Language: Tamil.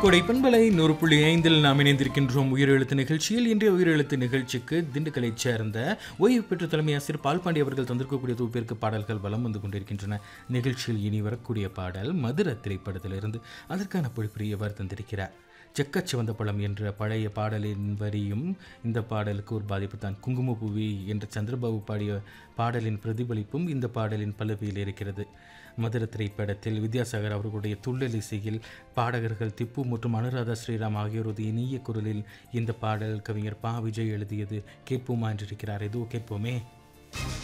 கொடை பண்பலை நூறு புள்ளி ஐந்தில் நாம் இணைந்திருக்கின்றோம் உயிரெழுத்து நிகழ்ச்சியில் இன்றைய உயிரெழுத்து நிகழ்ச்சிக்கு திண்டுக்கலைச் சேர்ந்த ஓய்வு பெற்ற தலைமை ஆசிரியர் பால்பாண்டி அவர்கள் தந்திருக்கக்கூடிய தொகுப்பிற்கு பாடல்கள் வலம் வந்து கொண்டிருக்கின்றன நிகழ்ச்சியில் இனி வரக்கூடிய பாடல் மதுர திரைப்படத்திலிருந்து அதற்கான பொழிப்புரை எவ்வாறு தந்திருக்கிறார் செக்கச்சிவந்த பழம் என்ற பழைய பாடலின் வரியும் இந்த பாடலுக்கு ஒரு பாதிப்பு தான் குங்குமபூவி என்ற சந்திரபாபு பாடிய பாடலின் பிரதிபலிப்பும் இந்த பாடலின் பல்லவியில் இருக்கிறது மதுர திரைப்படத்தில் வித்யாசாகர் அவர்களுடைய துள்ளல் இசையில் பாடகர்கள் திப்பு மற்றும் அனுராதா ஸ்ரீராம் ஆகியோரது இனிய குரலில் இந்த பாடல் கவிஞர் பா விஜய் எழுதியது கேட்போமா என்றிருக்கிறார் எதுவும் கேட்போமே